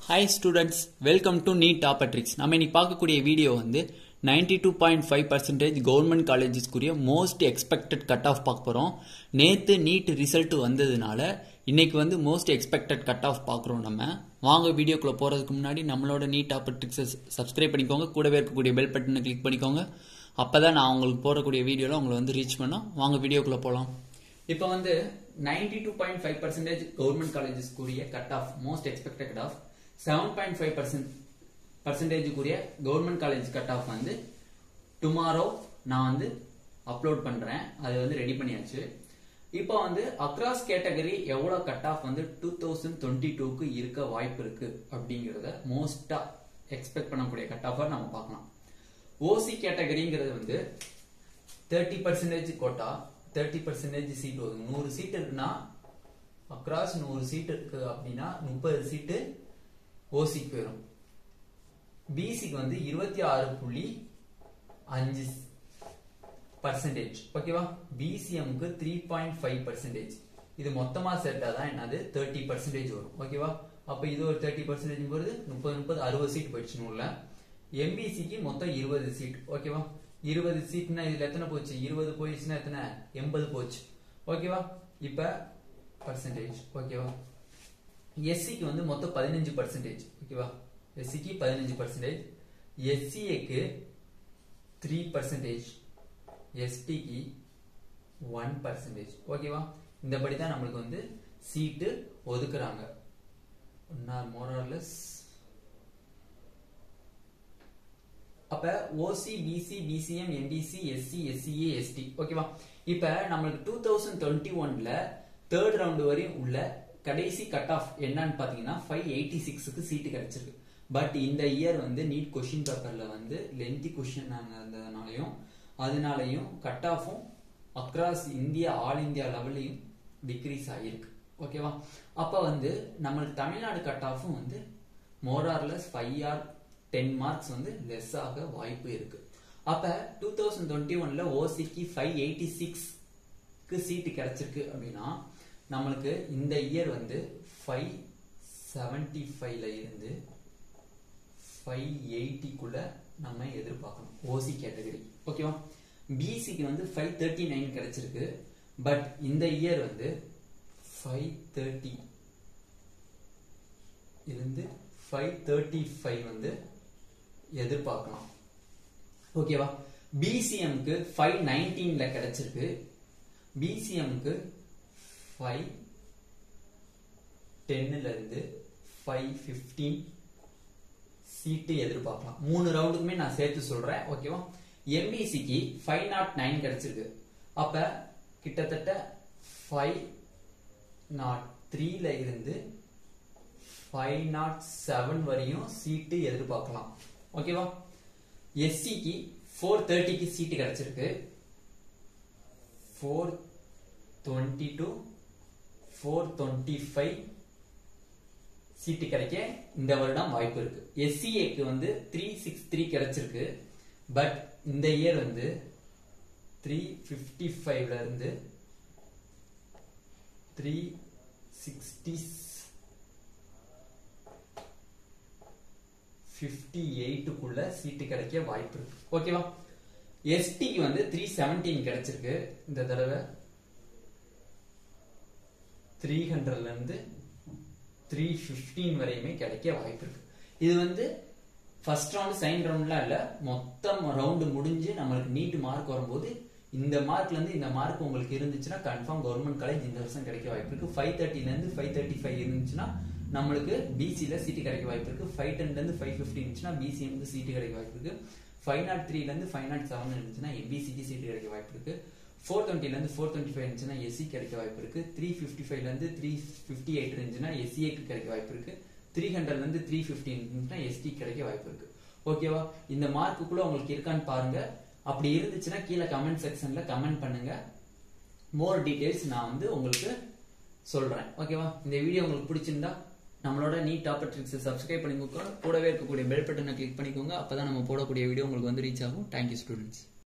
hi students welcome to NEET டாபட்ரிக்ஸ் நம்ம இன்னைக்கு பார்க்கக்கூடிய வீடியோ வந்து ninety two point five percentage government காலேஜஸ்க்குரிய மோஸ்ட் எக்ஸ்பெக்டட் கட் ஆஃப் பார்க்க போகிறோம் நேற்று நீட் ரிசல்ட் வந்ததுனால இன்னைக்கு வந்து மோஸ்ட் எக்ஸ்பெக்டட் கட் ஆஃப் பார்க்குறோம் நம்ம வாங்க வீடியோக்குள்ளே போகிறதுக்கு முன்னாடி நம்மளோட நீட் டாபட்ரிக்ஸை சப்ஸ்கிரைப் பண்ணிக்கோங்க கூடவே இருக்கக்கூடிய பெல் பட்டனை கிளிக் பண்ணிக்கோங்க அப்போ தான் நான் உங்களுக்கு போடக்கூடிய வீடியோவில் உங்களை வந்து ரீச் பண்ணோம் வாங்க வீடியோக்குள்ளே போகலாம் இப்போ வந்து ninety two point five percentage government காலேஜஸ்க்குரிய cut off most expected cut off seven point five percent பர்சன்டேஜுக்குரிய கவர்மெண்ட் காலேஜ் கட் ஆஃப் வந்து டுமாரோ நான் வந்து அப்லோட் பண்றேன் அது வந்து ரெடி பண்ணியாச்சு இப்போ வந்து அக்ராஸ் கேட்டகரி எவ்வளோ கட் ஆஃப் வந்து டூ தௌசண்ட் டுவெண்ட்டி டூக்கு இருக்க வாய்ப்பு இருக்கு அப்படிங்கிறத மோஸ்டா எக்ஸ்பெக்ட் பண்ணக்கூடிய கட் ஆஃபா நம்ம பார்க்கலாம் ஓசி கேட்டகரிங்கிறது வந்து thirty percentage quota thirty percentage seat ஒதுங்க நூறு சீட் இருக்குன்னா அக்ராஸ் நூறு சீட் இருக்கு அப்படின்னா முப்பது சீட்டு ஓசிக்கு போயிடும் பிசிக்கு வந்து இருபத்தி ஆறு புள்ளி அஞ்சு பர்சன்டேஜ் ஓகேவா பிசிஎம்க்கு த்ரீ பாயிண்ட் ஃபைவ் பர்சன்டேஜ் இது மொத்தமா சேர்த்தா தான் என்னது தேர்ட்டி பர்சன்டேஜ் வரும் ஓகேவா அப்ப இது ஒரு தேர்ட்டி பர்சன்டேஜ் போறது முப்பது முப்பது அறுபது சீட் போயிடுச்சு நூல்ல எம்பிசிக்கு மொத்தம் இருபது சீட் ஓகேவா இருபது சீட்னா இதுல எத்தனை போச்சு இருபது போயிடுச்சுன்னா எத்தனை எண்பது போச்சு ஓகேவா இப்ப பர்சன்டேஜ் ஓகேவா எஸ்சிக்கு வந்து மொத்தம் பதினஞ்சு பர்சன்டேஜ் ஓகேவா எஸ்சிக்கு பதினஞ்சு பர்சன்டேஜ் எஸ்சிஏக்கு த்ரீ பர்சன்டேஜ் எஸ்டிக்கு ஒன் பர்சன்டேஜ் ஓகேவா இந்தபடி தான் நம்மளுக்கு வந்து சீட்டு ஒதுக்குறாங்க மோரலஸ் அப்ப OC BC BCM MBC SC SCA ST ஓகேவா இப்ப நம்மளுக்கு டூ தௌசண்ட் டுவெண்ட்டி ஒன்ல தேர்ட் ரவுண்ட் வரையும் உள்ள கடைசி கட் ஆஃப் என்னன்னு பாத்தீங்கன்னா ஃபைவ் எயிட்டி சிக்ஸுக்கு சீட்டு கிடைச்சிருக்கு பட் இந்த இயர் வந்து நீட் கொஸ்டின் பேப்பர்ல வந்து லென்த்தி கொஸ்டின் இருந்ததுனாலையும் அதனாலையும் கட் ஆஃபும் அக்ராஸ் இந்தியா ஆல் இந்தியா லெவல்லையும் டிக்ரீஸ் ஆகிருக்கு ஓகேவா அப்ப வந்து நம்மளுக்கு தமிழ்நாடு கட் ஆஃபும் வந்து more or less five or ten marks வந்து லெஸ் ஆக வாய்ப்பு இருக்கு அப்ப டூ தௌசண்ட் டுவெண்ட்டி ஒன்ல ஓசிக்கு ஃபைவ் எயிட்டி சிக்ஸ்க்கு சீட்டு கிடைச்சிருக்கு அப்படின்னா நம்மளுக்கு இந்த இயர் வந்து ஃபைவ் செவன்டி ஃபைவ்ல இருந்து ஃபைவ் எயிட்டிக்குள்ள நம்ம எதிர்பார்க்கணும் ஓசி கேட்டகரி ஓகேவா பிசிக்கு வந்து ஃபைவ் தேர்ட்டி நைன் கிடைச்சிருக்கு பட் இந்த இயர் வந்து ஃபைவ் தேர்ட்டி இருந்து ஃபைவ் தேர்ட்டி ஃபைவ் வந்து எதிர்பார்க்கலாம் ஓகேவா பிசிஎம்க்கு ஃபைவ் நைன்டீன்ல கிடைச்சிருக்கு பிசிஎம்க்கு ஃபைவ் டென்னுல இருந்து ஃபைவ் ஃபிஃப்டீன் சீட்டு எதிர்பார்க்கலாம் மூணு ரவுண்டுக்குமே நான் சேர்த்து சொல்றேன் ஓகேவா எம்பிசிக்கு ஃபைவ் நாட் நைன் கிடைச்சிருக்கு அப்ப கிட்டத்தட்ட ஃபைவ் நாட் த்ரீல இருந்து ஃபைவ் நாட் செவன் வரையும் சீட்டு எதிர்பார்க்கலாம் ஓகேவா எஸ்சிக்கு ஃபோர் தேர்ட்டிக்கு சீட்டு கிடைச்சிருக்கு four twenty two four twenty five seat கிடைக்க இந்த வருடம் வாய்ப்பு இருக்கு எஸ்சிஏக்கு வந்து த்ரீ சிக்ஸ் த்ரீ கிடைச்சிருக்கு பட் இந்த இயர் வந்து த்ரீ ஃபிஃப்டி ஃபைவ்ல இருந்து த்ரீ சிக்ஸ்டி ஃபிஃப்டி எயிட்டுக்குள்ள சீட்டு கிடைக்க வாய்ப்பு இருக்கு ஓகேவா எஸ்டிக்கு வந்து த்ரீ செவன்டீன் கிடைச்சிருக்கு இந்த தடவை த்ரீ ஹண்ட்ரட்ல இருந்து த்ரீ ஃபிஃப்டீன் வரையுமே கிடைக்க வாய்ப்பு இருக்கு இது வந்து ஃபர்ஸ்ட் ரவுண்ட் செகண்ட் ரவுண்ட்லாம் இல்ல மொத்தம் ரவுண்டு முடிஞ்சு நம்மளுக்கு நீட் மார்க் வரும்போது இந்த மார்க்ல இருந்து இந்த மார்க் உங்களுக்கு இருந்துச்சுன்னா கன்ஃபார்ம் கவர்மெண்ட் காலேஜ் இந்த வருஷம் கிடைக்க வாய்ப்பு இருக்கு ஃபைவ் தேர்ட்டில இருந்து ஃபைவ் தேர்ட்டி ஃபைவ் இருந்துச்சுன்னா நம்மளுக்கு பிசில சீட்டு கிடைக்க வாய்ப்பு இருக்கு ஃபைவ் டென்ல இருந்து ஃபைவ் ஃபிஃப்டி இருந்துச்சுன்னா பிசிஎம்க்கு சீட்டு கிடைக்க வாய்ப்பு இருக்கு ஃபைவ் நாட் த்ரீல இருந்து ஃபைவ் நாட் செவன் இருந்துச்சுன்னா எம்பிசிக்கு சீட்டு கிடைக்க வாய்ப்பு இருக்கு ஃபோர் டுவெண்ட்டில இருந்து ஃபோர் டுவெண்ட்டி ஃபைவ் இருந்துச்சுன்னா எஸ்சி கிடைக்க வாய்ப்பு இருக்கு த்ரீ ஃபிஃப்டி ஃபைவ்ல இருந்து த்ரீ ஃபிஃப்டி எயிட் இருந்துச்சுன்னா எஸ்சிஏக்கு கிடைக்க வாய்ப்பு இருக்கு த்ரீ ஹண்ட்ரட்ல இருந்து த்ரீ ஃபிஃப்டி இருந்துச்சுன்னா எஸ்டி கிடைக்க வாய்ப்பு இருக்கு ஓகேவா இந்த மார்க்குள்ள உங்களுக்கு இருக்கான்னு பாருங்க அப்படி இருந்துச்சுன்னா கீழே கமெண்ட் செக்ஷன்ல கமெண்ட் பண்ணுங்க மோர் டீடைல்ஸ் நான் வந்து உங்களுக்கு சொல்றேன் ஓகேவா இந்த வீடியோ உங்களுக்கு பிடிச்சிருந்தா நம்மளோட நீட் டாப்பர் ட்ரிக்ஸ் சப்ஸ்கிரைப் பண்ணிக்கோங்க கூடவே இருக்கக்கூடிய பெல் பட்டனை கிளிக் பண்ணிக்கோங்க அப்பதான் நம்ம போடக்கூடிய வீடியோ உங்களுக்கு வந்து ரீச் ஆகும் தேங்க்யூ ஸ்டூடெண்ட்ஸ்